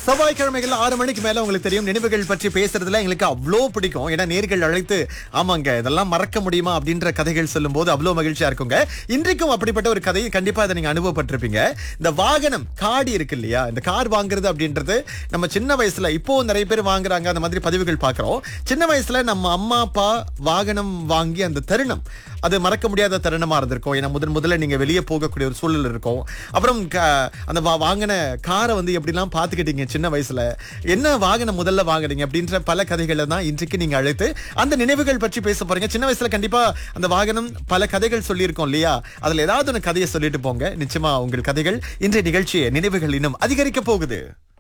செவ்வாய்க்கிழமைகள் ஆறு மணிக்கு மேல உங்களுக்கு தெரியும் நினைவுகள் பற்றி பேசுறதுல எங்களுக்கு அவ்வளோ பிடிக்கும் ஏன்னா நேர்கள் அழைத்து ஆமாங்க இதெல்லாம் மறக்க முடியுமா அப்படின்ற கதைகள் சொல்லும் போது அவ்வளோ மகிழ்ச்சியா இருக்குங்க இன்றைக்கும் அப்படிப்பட்ட ஒரு கதையை கண்டிப்பா அதை நீங்க அனுபவப்பட்டிருப்பீங்க இந்த வாகனம் காடி இருக்கு இல்லையா இந்த கார் வாங்குறது அப்படின்றது நம்ம சின்ன வயசுல இப்போ நிறைய பேர் வாங்குறாங்க அந்த மாதிரி பதிவுகள் பார்க்கிறோம் சின்ன வயசுல நம்ம அம்மா அப்பா வாகனம் வாங்கி அந்த தருணம் அது மறக்க முடியாத தருணமா இருந்திருக்கும் ஏன்னா முதன் முதல்ல நீங்க வெளியே போகக்கூடிய ஒரு சூழல் இருக்கும் அப்புறம் க- அந்த வா- வாங்கின காரை வந்து எப்படிலாம் பார்த்துக்கிட்டீங்க சின்ன வயசுல என்ன வாகனம் முதல்ல வாங்குறீங்க அப்படின்ற பல கதைகளை தான் இன்றைக்கு நீங்க அழைத்து அந்த நினைவுகள் பற்றி பேச போறீங்க சின்ன வயசுல கண்டிப்பா அந்த வாகனம் பல கதைகள் சொல்லியிருக்கோம் இல்லையா அதுல ஏதாவது ஒரு கதையை சொல்லிட்டு போங்க நிச்சயமா உங்கள் கதைகள் இன்றைய நிகழ்ச்சியை நினைவுகள் இன்னும் அதிகரிக்க போகுது